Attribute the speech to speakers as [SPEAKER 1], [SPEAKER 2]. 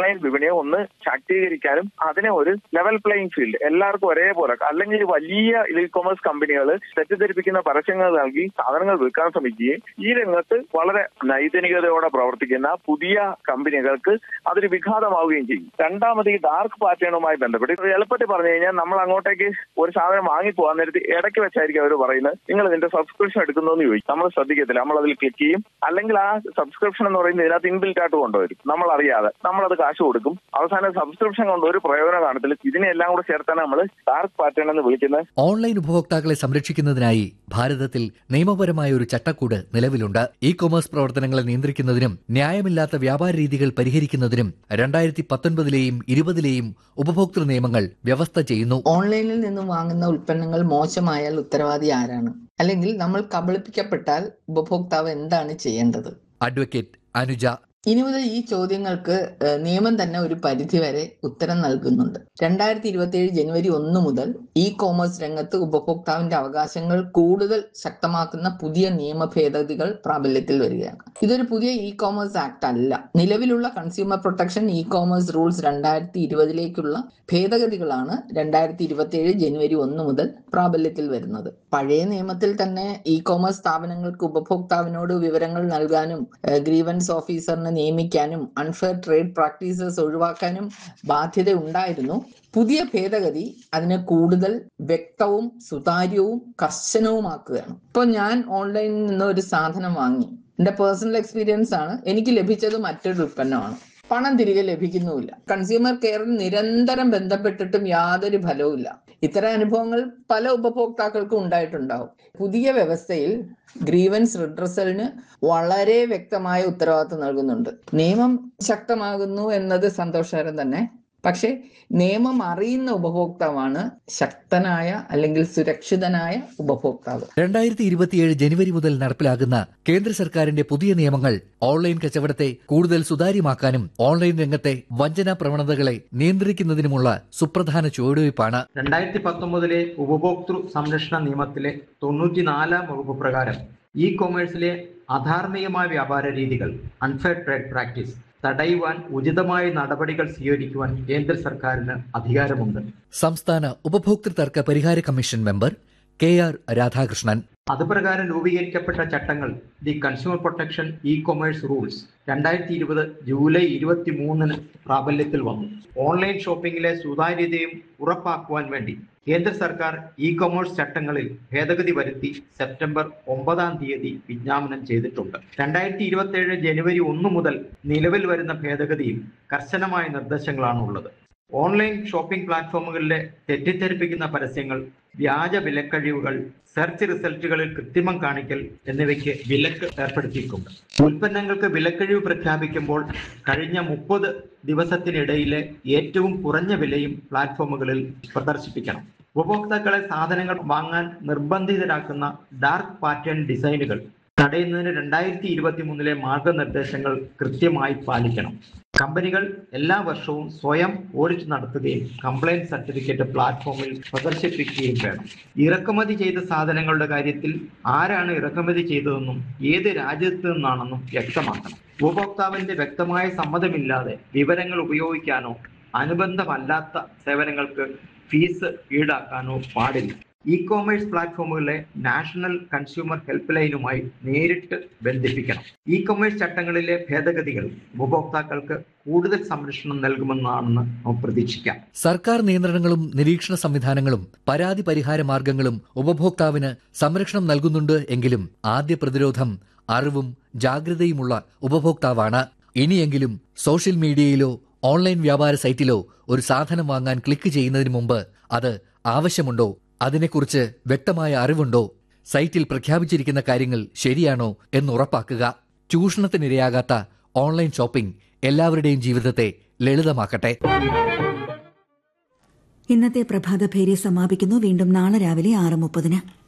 [SPEAKER 1] online വിപണിയെ ഒന്ന് ശാക്തീകരിക്കാനും അതിനെ ഒരു ലെവൽ പ്ലേയിങ് ഫീൽഡ് എല്ലാവർക്കും ഒരേപോലെ അല്ലെങ്കിൽ വലിയ ഇ കൊമേഴ്സ് കമ്പനികൾ തെറ്റിദ്ധരിപ്പിക്കുന്ന പരസ്യങ്ങൾ നൽകി സാധനങ്ങൾ വിൽക്കാൻ ശ്രമിക്കുകയും ഈ രംഗത്ത് വളരെ നൈതിനികതയോടെ പ്രവർത്തിക്കുന്ന പുതിയ കമ്പനികൾക്ക് അതൊരു വിഘാതമാവുകയും ചെയ്യും രണ്ടാമത് ഈ ഡാർക്ക് പാറ്റേണുമായി ബന്ധപ്പെട്ട് ഇത് എളുപ്പത്തിൽ പറഞ്ഞു കഴിഞ്ഞാൽ നമ്മൾ അങ്ങോട്ടേക്ക് ഒരു സാധനം വാങ്ങി പോകാൻ നേരത്തെ ഇടയ്ക്ക് വെച്ചായിരിക്കും അവർ പറയുന്നത് നിങ്ങൾ ഇതിന്റെ സബ്സ്ക്രിപ്ഷൻ എടുക്കുന്നു എന്ന് ചോദിക്കും നമ്മൾ ശ്രദ്ധിക്കത്തില്ല നമ്മൾ അതിൽ ക്ലിക്ക് ചെയ്യും അല്ലെങ്കിൽ ആ സബ്സ്ക്രിപ്ഷൻ എന്ന് പറയുന്നത് ഇതിനകത്ത് ഇൻബിൽറ്റ് ആയിട്ട് കൊണ്ടുവരും നമ്മൾ അറിയാതെ നമ്മളത് കാശ് കൊടുക്കും അവസാനം സബ്സ്ക്രിപ്ഷൻ കൊണ്ട് ഒരു പ്രയോജനം കാണത്തില്ല ഇതിനെല്ലാം കൂടെ ചേർത്താണ് നമ്മൾ ഡാർക്ക് പാറ്റേൺ എന്ന് വിളിക്കുന്നത്
[SPEAKER 2] ഓൺലൈൻ ഉപഭോക്താക്കളെ സംരക്ഷിക്കുന്നതിനായി ഭാരതത്തിൽ നിയമപരമായ ഒരു ചട്ടക്കൂട് നിലവിലുണ്ട് ഇ കൊമേഴ്സ് പ്രവർത്തനങ്ങളെ നിയന്ത്രിക്കുന്നതിനും ന്യായമില്ലാത്ത വ്യാപാര രീതികൾ പരിഹരിക്കുന്നതിനും രണ്ടായിരത്തി പത്തൊൻപതിലെയും ഇരുപതിലെയും ഉപഭോക്തൃ നിയമങ്ങൾ വ്യവസ്ഥ ചെയ്യുന്നു
[SPEAKER 3] ഓൺലൈനിൽ നിന്നും വാങ്ങുന്ന ഉൽപ്പന്നങ്ങൾ മോശമായാൽ ഉത്തരവാദി ആരാണ് അല്ലെങ്കിൽ നമ്മൾ കബളിപ്പിക്കപ്പെട്ടാൽ ഉപഭോക്താവ് എന്താണ് ചെയ്യേണ്ടത്
[SPEAKER 2] അഡ്വക്കേറ്റ് അനുജ
[SPEAKER 3] ഇനി മുതൽ ഈ ചോദ്യങ്ങൾക്ക് ഏഹ്, നിയമം തന്നെ ഒരു പരിധിവരെ ഉത്തരം നൽകുന്നുണ്ട് രണ്ടായിരത്തി ഇരുപത്തി ഏഴ് ജനുവരി ഒന്ന് മുതൽ ഇ കോമേഴ്സ് രംഗത്ത് ഉപഭോക്താവിന്റെ അവകാശങ്ങൾ കൂടുതൽ ശക്തമാക്കുന്ന പുതിയ നിയമ ഭേദഗതികൾ പ്രാബല്യത്തിൽ വരികയാണ് ഇതൊരു പുതിയ ഇ കോമേഴ്സ് ആക്ട് അല്ല നിലവിലുള്ള consumer protection E commerce rules രണ്ടായിരത്തി ഇരുപതിലേക്കുള്ള ഭേദഗതികളാണ് രണ്ടായിരത്തി ഇരുപത്തി ഏഴ് ജനുവരി ഒന്ന് മുതൽ പ്രാബല്യത്തിൽ വരുന്നത് പഴയ നിയമത്തിൽ തന്നെ ഇ കോമേഴ്സ് സ്ഥാപനങ്ങൾക്ക് ഉപഭോക്താവിനോട് വിവരങ്ങൾ നൽകാനും ഗ്രീവൻസ് ഓഫീസറിനെ നിയമിക്കാനും അൺഫെയർ ട്രേഡ് പ്രാക്ടീസസ് ഒഴിവാക്കാനും ബാധ്യത ഉണ്ടായിരുന്നു പുതിയ ഭേദഗതി അതിനെ കൂടുതൽ വ്യക്തവും സുതാര്യവും കർശനവുമാക്കുകയാണ് ഇപ്പോൾ ഞാൻ ഓൺലൈനിൽ നിന്ന് ഒരു സാധനം വാങ്ങി എന്റെ പേഴ്സണൽ എക്സ്പീരിയൻസ് ആണ് എനിക്ക് ലഭിച്ചത് മറ്റൊരു ഉൽപ്പന്നമാണ് പണം തിരികെ ലഭിക്കുന്നുമില്ല കൺസ്യൂമർ കെയറിൽ നിരന്തരം ബന്ധപ്പെട്ടിട്ടും യാതൊരു ഫലവുമില്ല ഇത്തരം അനുഭവങ്ങൾ പല ഉപഭോക്താക്കൾക്കും ഉണ്ടായിട്ടുണ്ടാവും പുതിയ വ്യവസ്ഥയിൽ ഗ്രീവൻസ് റിഡ്രസലിന് വളരെ വ്യക്തമായ ഉത്തരവാദിത്വം നൽകുന്നുണ്ട് നിയമം ശക്തമാകുന്നു എന്നത് സന്തോഷകരം തന്നെ പക്ഷേ നിയമം അറിയുന്ന ഉപഭോക്താവാണ് ശക്തനായ അല്ലെങ്കിൽ സുരക്ഷിതനായ ഉപഭോക്താവ്
[SPEAKER 2] രണ്ടായിരത്തി ഇരുപത്തിയേഴ് ജനുവരി മുതൽ നടപ്പിലാകുന്ന കേന്ദ്ര സർക്കാരിന്റെ പുതിയ നിയമങ്ങൾ ഓൺലൈൻ കച്ചവടത്തെ കൂടുതൽ സുതാര്യമാക്കാനും ഓൺലൈൻ രംഗത്തെ വഞ്ചനാ പ്രവണതകളെ നിയന്ത്രിക്കുന്നതിനുമുള്ള സുപ്രധാന ചുവടുവയ്പ്പാണ്
[SPEAKER 4] രണ്ടായിരത്തി പത്തൊമ്പതിലെ ഉപഭോക്തൃ സംരക്ഷണ നിയമത്തിലെ തൊണ്ണൂറ്റിനാലാം വകുപ്പ് പ്രകാരം ഇ കൊമേഴ്സിലെ അധാർമികമായ വ്യാപാര രീതികൾ അൺഫെയർ ട്രേഡ് പ്രാക്ടീസ് തടയുവാൻ ഉചിതമായ നടപടികൾ സ്വീകരിക്കുവാൻ കേന്ദ്ര സർക്കാരിന് അധികാരമുണ്ട്
[SPEAKER 2] സംസ്ഥാന ഉപഭോക്തൃ തർക്ക പരിഹാര commission member K R Radhakrishnan
[SPEAKER 4] അതുപ്രകാരം രൂപീകരിക്കപ്പെട്ട ചട്ടങ്ങൾ the consumer protection E commerce rules രണ്ടായിരത്തി ഇരുപത് ജൂലൈ ഇരുപത്തി മൂന്നിന് പ്രാബല്യത്തിൽ വന്നു ഓൺലൈൻ ഷോപ്പിംഗിലെ സുതാര്യതയും ഉറപ്പാക്കുവാൻ വേണ്ടി കേന്ദ്ര സർക്കാർ ഇ കൊമേഴ്സ് ചട്ടങ്ങളിൽ ഭേദഗതി വരുത്തി സെപ്റ്റംബർ ഒമ്പതാം തീയതി വിജ്ഞാപനം ചെയ്തിട്ടുണ്ട് രണ്ടായിരത്തി ഇരുപത്തി ഏഴ് ജനുവരി ഒന്ന് മുതൽ നിലവിൽ വരുന്ന ഭേദഗതിയിൽ കർശനമായ നിർദ്ദേശങ്ങളാണ് ഉള്ളത് ഓൺലൈൻ ഷോപ്പിംഗ് പ്ലാറ്റ്ഫോമുകളിലെ തെറ്റിദ്ധരിപ്പിക്കുന്ന പരസ്യങ്ങൾ വ്യാജ വിലക്കഴിവുകൾ സെർച്ച് റിസൾട്ടുകളിൽ കൃത്രിമം കാണിക്കൽ എന്നിവയ്ക്ക് വിലക്ക് ഏർപ്പെടുത്തിയിട്ടുണ്ട് ഉൽപ്പന്നങ്ങൾക്ക് വിലക്കഴിവ് പ്രഖ്യാപിക്കുമ്പോൾ കഴിഞ്ഞ മുപ്പത് ദിവസത്തിനിടയിലെ ഏറ്റവും കുറഞ്ഞ വിലയും പ്ലാറ്റ്ഫോമുകളിൽ പ്രദർശിപ്പിക്കണം ഉപഭോക്താക്കളെ സാധനങ്ങൾ വാങ്ങാൻ നിർബന്ധിതരാക്കുന്ന ഡാർക്ക് പാറ്റേൺ ഡിസൈനുകൾ തടയുന്നതിന് രണ്ടായിരത്തി ഇരുപത്തി മൂന്നിലെ മാർഗനിർദ്ദേശങ്ങൾ കൃത്യമായി പാലിക്കണം കമ്പനികൾ എല്ലാ വർഷവും സ്വയം ഓഡിറ്റ് നടത്തുകയും കംപ്ലൈന്റ് സർട്ടിഫിക്കറ്റ് പ്ലാറ്റ്ഫോമിൽ പ്രദർശിപ്പിക്കുകയും വേണം ഇറക്കുമതി ചെയ്ത സാധനങ്ങളുടെ കാര്യത്തിൽ ആരാണ് ഇറക്കുമതി ചെയ്തതെന്നും ഏത് രാജ്യത്ത് നിന്നാണെന്നും വ്യക്തമാക്കണം ഉപഭോക്താവിന്റെ വ്യക്തമായ സമ്മതമില്ലാതെ വിവരങ്ങൾ ഉപയോഗിക്കാനോ അനുബന്ധമല്ലാത്ത സേവനങ്ങൾക്ക് ഫീസ് ഈടാക്കാനോ പാടില്ല ഇ കോമേഴ്സ് പ്ലാറ്റ്ഫോമുകളിലെ നാഷണൽ കൺസ്യൂമർ ഹെൽപ്പ് ലൈനുമായി നേരിട്ട് ബന്ധിപ്പിക്കണം ഇ കൊമേഴ്സ് ചട്ടങ്ങളിലെ ഭേദഗതികൾ ഉപഭോക്താക്കൾക്ക് കൂടുതൽ സംരക്ഷണം നൽകുമെന്നാണെന്ന് നമുക്ക് പ്രതീക്ഷിക്കാം
[SPEAKER 2] സർക്കാർ നിയന്ത്രണങ്ങളും നിരീക്ഷണ സംവിധാനങ്ങളും പരാതി പരിഹാര മാർഗങ്ങളും ഉപഭോക്താവിന് സംരക്ഷണം നൽകുന്നുണ്ട് എങ്കിലും ആദ്യ പ്രതിരോധം അറിവും ജാഗ്രതയുമുള്ള ഉപഭോക്താവാണ് ഇനിയെങ്കിലും സോഷ്യൽ മീഡിയയിലോ ഓൺലൈൻ വ്യാപാര സൈറ്റിലോ ഒരു സാധനം വാങ്ങാൻ ക്ലിക്ക് ചെയ്യുന്നതിന് മുമ്പ് അത് ആവശ്യമുണ്ടോ അതിനെക്കുറിച്ച് വ്യക്തമായ അറിവുണ്ടോ സൈറ്റിൽ പ്രഖ്യാപിച്ചിരിക്കുന്ന കാര്യങ്ങൾ ശരിയാണോ എന്ന് ഉറപ്പാക്കുക ചൂഷണത്തിനിരയാകാത്ത ഓൺലൈൻ ഷോപ്പിംഗ് എല്ലാവരുടെയും ജീവിതത്തെ ലളിതമാക്കട്ടെ
[SPEAKER 5] ഇന്നത്തെ പ്രഭാതഭേരി സമാപിക്കുന്നു വീണ്ടും നാളെ രാവിലെ ആറ് മുപ്പതിന്